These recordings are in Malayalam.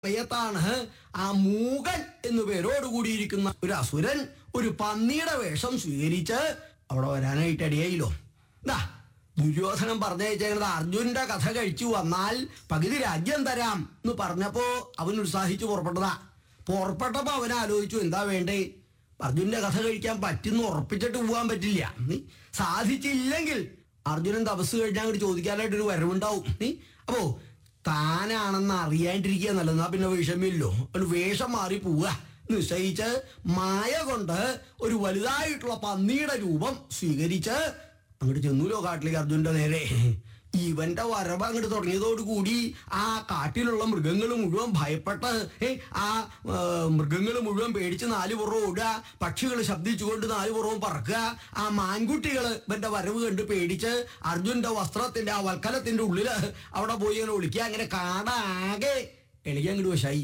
സമയത്താണ് ആ മൂകൻ എന്നു പേരോട് കൂടിയിരിക്കുന്ന ഒരു അസുരൻ ഒരു പന്നിയുടെ വേഷം സ്വീകരിച്ച് അവിടെ വരാനായിട്ട് ഇടയായില്ലോ ദാ ദുര്യോധനം പറഞ്ഞയച്ചത് അർജുന്റെ കഥ കഴിച്ചു വന്നാൽ പകുതി രാജ്യം തരാം എന്ന് പറഞ്ഞപ്പോ അവൻ ഉത്സാഹിച്ചു പുറപ്പെട്ടതാ പുറപ്പെട്ടപ്പോ അവൻ ആലോചിച്ചു എന്താ വേണ്ടേ അർജുന്റെ കഥ കഴിക്കാൻ പറ്റുന്ന ഉറപ്പിച്ചിട്ട് പോകാൻ പറ്റില്ല നീ സാധിച്ചില്ലെങ്കിൽ അർജുനൻ തപസ് കഴിഞ്ഞാൽ അങ്ങോട്ട് ചോദിക്കാനായിട്ട് ഒരു വരവുണ്ടാവും നീ അപ്പോ താനാണെന്ന് അറിയാണ്ടിരിക്കുക നല്ലത് എന്നാ പിന്നെ വിഷമില്ലോ ഒരു വേഷം മാറി പോവുക നിശ്ചയിച്ച് മായ കൊണ്ട് ഒരു വലുതായിട്ടുള്ള പന്നിയുടെ രൂപം സ്വീകരിച്ച് അങ്ങോട്ട് ചെന്നൂലോ കാട്ടിലേക്ക് അർജുന്റെ നേരെ ഇവന്റെ വരവ് അങ്ങോട്ട് തുടങ്ങിയതോടുകൂടി ആ കാട്ടിലുള്ള മൃഗങ്ങൾ മുഴുവൻ ഭയപ്പെട്ട് ഏ, ആ മൃഗങ്ങൾ മുഴുവൻ പേടിച്ച് നാല് പുറവും ഓടുക പക്ഷികൾ ശബ്ദിച്ചുകൊണ്ട് നാല് പുറവും പറക്കുക ആ മാൻകുട്ടികൾ ഇവന്റെ വരവ് കണ്ട് പേടിച്ച് അർജുന്റെ വസ്ത്രത്തിന്റെ ആ വൽക്കലത്തിന്റെ ഉള്ളില് അവിടെ പോയി അങ്ങനെ ഒളിക്കുക അങ്ങനെ കാടാകെ എളിക്കാൻ അങ്ങോട്ട് വശായി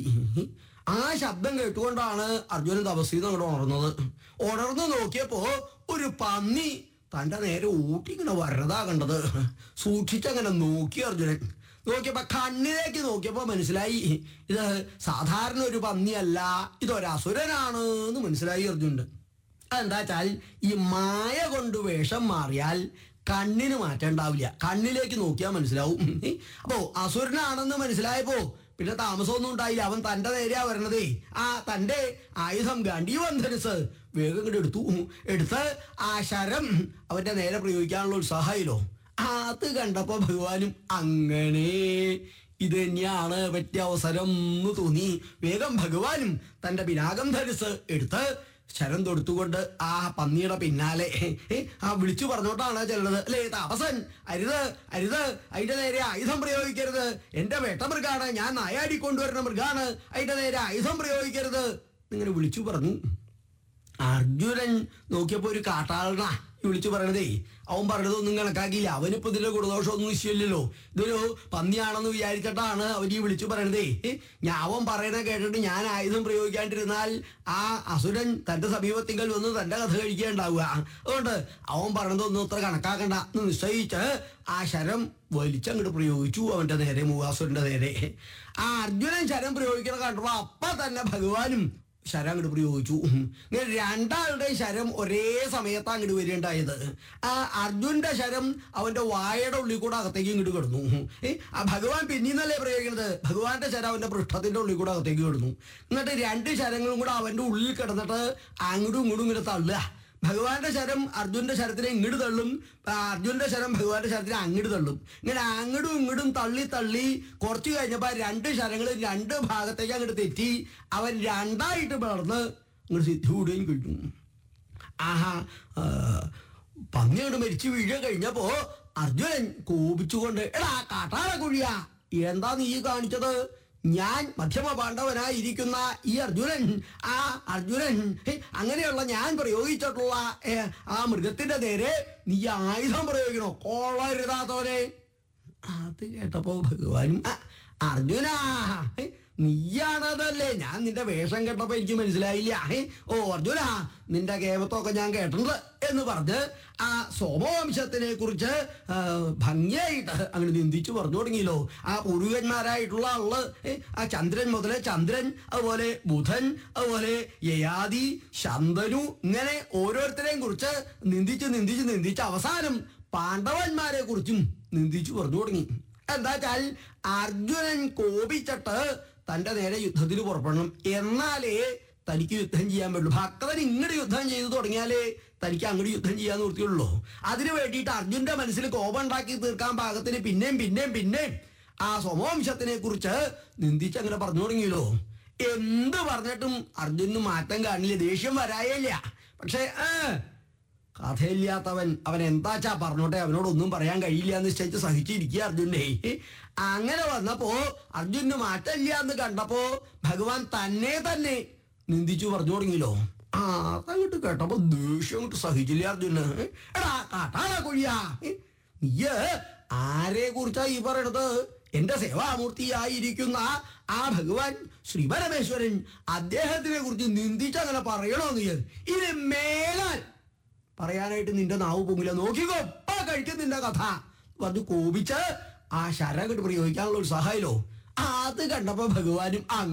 ആ ശബ്ദം കേട്ടുകൊണ്ടാണ് അർജുനൻ തപസ്സീന്ന് അങ്ങോട്ട് ഉണർന്നത് ഉണർന്നു നോക്കിയപ്പോ ഒരു പന്നി തന്റെ നേരെ ഊട്ടി ഇങ്ങനെ വരതാ കണ്ടത് സൂക്ഷിച്ചങ്ങനെ നോക്കി അർജുനൻ നോക്കിയപ്പോ കണ്ണിലേക്ക് നോക്കിയപ്പോ മനസ്സിലായി ഇത് സാധാരണ ഒരു പന്നിയല്ല ഇതൊരസുരനാണ് എന്ന് മനസ്സിലായി അർജുനൻ അതെന്താ വെച്ചാൽ ഈ മായ കൊണ്ട് വേഷം മാറിയാൽ കണ്ണിന് മാറ്റം ഉണ്ടാവില്ല കണ്ണിലേക്ക് നോക്കിയാൽ മനസ്സിലാവും അപ്പോ അസുരനാണെന്ന് മനസ്സിലായപ്പോ പിന്നെ താമസമൊന്നും ഉണ്ടായില്ല അവൻ തന്റെ നേരെയാ വരണതേ ആ തന്റെ ആയുധം ഗണ്ഡീവൻ ധനുസ് വേഗം ഇങ്ങോട്ട് എടുത്തു എടുത്ത് ആ ശരം അവന്റെ നേരെ പ്രയോഗിക്കാനുള്ള ഉത്സാഹമായില്ലോ അത് കണ്ടപ്പോ ഭഗവാനും അങ്ങനെ ഇത് തന്നെയാണ് പറ്റിയ അവസരം എന്ന് തോന്നി വേഗം ഭഗവാനും തന്റെ പിനാകം ധനുസ് എടുത്ത് ശരം തൊടുത്തുകൊണ്ട് ആ പന്നിയുടെ പിന്നാലെ ഏ, ആ വിളിച്ചു പറഞ്ഞോട്ടാണ് ചെല്ലുന്നത് അല്ലേ താപസൻ അരുത് അരുത് അതിന്റെ നേരെ ആയുധം പ്രയോഗിക്കരുത് എന്റെ വേട്ടമൃഗാണ് ഞാൻ നായാടി കൊണ്ടുവരുന്ന മൃഗാണ് അതിന്റെ നേരെ ആയുധം പ്രയോഗിക്കരുത് ഇങ്ങനെ വിളിച്ചു പറഞ്ഞു അർജുനൻ നോക്കിയപ്പോ ഒരു കാട്ടാളനാ ഈ വിളിച്ചു പറയണതേ അവൻ പറഞ്ഞതൊന്നും കണക്കാക്കിയില്ല അവനിപ്പോ ഇതിന്റെ ഗുണദോഷമൊന്നും നിശ്ചയില്ലല്ലോ ഇതൊരു പന്നിയാണെന്ന് വിചാരിച്ചിട്ടാണ് അവൻ ഈ വിളിച്ചു പറയണതേ ഏ, ഞാൻ അവൻ പറയണ കേട്ടിട്ട് ഞാൻ ആയുധം പ്രയോഗിക്കാണ്ടിരുന്നാൽ ആ അസുരൻ തന്റെ സമീപത്തിങ്കൽ വന്ന് തന്റെ കഥ കഴിക്കുകയുണ്ടാവുക അതുകൊണ്ട് അവൻ പറഞ്ഞതൊന്നും അത്ര കണക്കാക്കണ്ട എന്ന് നിശ്ചയിച്ച് ആ ശരം വലിച്ചങ്ങോട്ട് പ്രയോഗിച്ചു അവന്റെ നേരെ മൂവാസുരന്റെ നേരെ ആ അർജുനൻ ശരം പ്രയോഗിക്കണ കണ്ടപ്പോ അപ്പ തന്നെ ഭഗവാനും ശരം അങ്ങോട്ട് പ്രയോഗിച്ചു ഇങ്ങനെ രണ്ടാളുടെ ശരം ഒരേ സമയത്താണ് അങ്ങോട്ട് വരികയുണ്ടായത് ആ അർജുന്റെ ശരം അവന്റെ വായയുടെ ഉള്ളിൽ കൂടെ അകത്തേക്ക് ഇങ്ങോട്ട് കിടന്നു ഏ, ആ ഭഗവാൻ പിന്നീന്നല്ലേ പ്രയോഗിക്കുന്നത് ഭഗവാന്റെ ശരം അവന്റെ പൃഷ്ഠത്തിന്റെ ഉള്ളിൽ കൂടെ അകത്തേക്ക് കിടന്നു എന്നിട്ട് രണ്ട് ശരങ്ങളും കൂടെ അവന്റെ ഉള്ളിൽ കിടന്നിട്ട് അങ്ങോട്ടും ഇങ്ങോട്ടും ഇങ്ങനെ തള്ളുക ഭഗവാന്റെ ശരം അർജുന്റെ ശരത്തിനെ ഇങ്ങോട്ട് തള്ളും ആ അർജുന്റെ ശരം ഭഗവാന്റെ ശരത്തിനെ അങ്ങോട്ട് തള്ളും ഇങ്ങനെ അങ്ങോട്ടും ഇങ്ങോട്ടും തള്ളി തള്ളി കുറച്ച് കഴിഞ്ഞപ്പോ ആ രണ്ട് ശരങ്ങൾ രണ്ട് ഭാഗത്തേക്ക് അങ്ങോട്ട് തെറ്റി അവൻ രണ്ടായിട്ട് പിളർന്ന് അങ്ങോട്ട് സിദ്ധി കൂടുകയും കഴിഞ്ഞു ആഹാ ആ, പന്നി അങ്ങോട്ട് മരിച്ചു വീഴുക കഴിഞ്ഞപ്പോ അർജുനൻ കോപിച്ചുകൊണ്ട് എടാ കാട്ടാള കുഴിയാ എന്താ നീ കാണിച്ചത് ഞാൻ മധ്യമ പാണ്ഡവനായിരിക്കുന്ന ഈ അർജുനൻ ആ അർജുനൻ ഹേ, അങ്ങനെയുള്ള ഞാൻ പ്രയോഗിച്ചിട്ടുള്ള ഏ, ആ മൃഗത്തിന്റെ നേരെ നീ ആയുധം പ്രയോഗിക്കണോ കൊള്ളരുതാത്തവനെ അത് കേട്ടപ്പോ ഭഗവാനും "ആ, അർജുനാ ഹേ, നീയാണതല്ലേ ഞാൻ നിന്റെ വേഷം കേട്ടപ്പോ എനിക്ക് മനസ്സിലായില്ല ഹേ, ഓ അർജുന നിന്റെ കേമത്തൊക്കെ ഞാൻ കേട്ടിട്ടുണ്ട് എന്ന് പറഞ്ഞ് ആ സോമവംശത്തിനെ കുറിച്ച് ആ, ഭംഗിയായിട്ട് അങ്ങനെ നിന്ദിച്ചു പറഞ്ഞു തുടങ്ങിയല്ലോ ആ പൂർവികന്മാരായിട്ടുള്ള ആള് ഏ, ആ ചന്ദ്രൻ മുതല് ചന്ദ്രൻ അതുപോലെ ബുധൻ അതുപോലെ യയാതി ശന്തനു ഇങ്ങനെ ഓരോരുത്തരെയും കുറിച്ച് നിന്ദിച്ച് നിന്ദിച്ച് നിന്ദിച്ച് അവസാനം പാണ്ഡവന്മാരെ കുറിച്ചും നിന്ദിച്ചു പറഞ്ഞു തുടങ്ങി എന്താ വെച്ചാൽ അർജുനൻ കോപിച്ചിട്ട് തന്റെ നേരെ യുദ്ധത്തിന് പുറപ്പെടണം എന്നാലേ തനിക്ക് യുദ്ധം ചെയ്യാൻ പറ്റുള്ളൂ ഭക്തൻ ഇങ്ങോട്ട് യുദ്ധം ചെയ്തു തുടങ്ങിയാലേ തനിക്ക് അങ്ങോട്ട് യുദ്ധം ചെയ്യാൻ നിർത്തിയുള്ളൂ അതിനു വേണ്ടിയിട്ട് അർജുന്റെ മനസ്സിൽ കോപം ഉണ്ടാക്കി തീർക്കാൻ പാകത്തിന് പിന്നെയും പിന്നെയും പിന്നെയും ആ സ്വമവംശത്തിനെ കുറിച്ച് നിന്ദിച്ച് അങ്ങനെ പറഞ്ഞു തുടങ്ങിയല്ലോ എന്ത് പറഞ്ഞിട്ടും അർജുനന് മാറ്റം കാണില്ല ദേഷ്യം വരായില്ല പക്ഷേ ആ കഥയില്ലാത്തവൻ അവൻ എന്താച്ചാ പറഞ്ഞോട്ടെ അവനോടൊന്നും പറയാൻ കഴിയില്ല എന്ന് നിശ്ചയിച്ച് സഹിച്ചിരിക്കുക അർജുനെ അങ്ങനെ വന്നപ്പോ അർജുനന് മാറ്റമില്ല എന്ന് കണ്ടപ്പോ ഭഗവാൻ തന്നെ തന്നെ നിന്ദിച്ചു പറഞ്ഞു തുടങ്ങിയല്ലോ ആ അതങ്ങോട്ട് കേട്ടപ്പോ ദേഷ്യം അങ്ങോട്ട് സഹിച്ചില്ല അർജുന് എടാ കാട്ടാളാ കൊഴിയാ നീയ് ആരെ കുറിച്ചാ ഈ പറയണത് എന്റെ സേവാമൂർത്തിയായിരിക്കുന്ന ആ ഭഗവാൻ ശ്രീ പരമേശ്വരൻ അദ്ദേഹത്തിനെ കുറിച്ച് നിന്ദിച്ചങ്ങനെ പറയണോ നീ ഇത് മേലാൽ പറയാനായിട്ട് നിന്റെ നാവ് പൊങ്ങില്ല നോക്കിക്കോ ഇപ്പൊ കഴിക്കും നിന്റെ കഥ വന്ന് കോപിച്ച് ആ ശരം കെട്ട് പ്രയോഗിക്കാനുള്ള ഒരു സഹായല്ലോ അത് കണ്ടപ്പോ ഭഗവാനും അങ്ങ്